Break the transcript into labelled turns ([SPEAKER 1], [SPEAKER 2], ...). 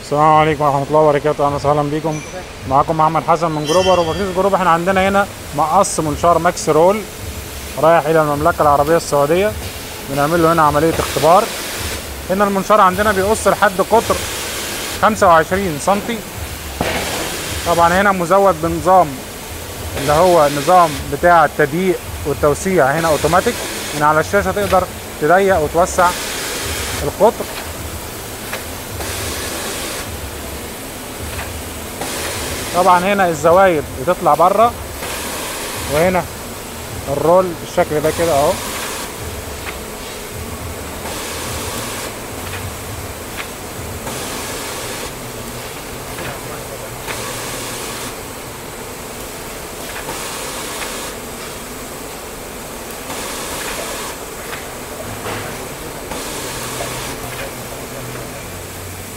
[SPEAKER 1] السلام عليكم ورحمة الله وبركاته أهلا وسهلا بيكم معاكم محمد حسن من جروبر وبركيز جروب احنا عندنا هنا مقص منشار ماكس رول رايح إلى المملكة العربية السعودية بنعمل له هنا عملية اختبار هنا المنشار عندنا بيقص لحد قطر 25 سنتي طبعا هنا مزود بنظام اللي هو نظام بتاع التضييق والتوسيع هنا اوتوماتيك من على الشاشة تقدر تضيق وتوسع القطر طبعا هنا الزوايد بتطلع بره وهنا الرول بالشكل ده كده اهو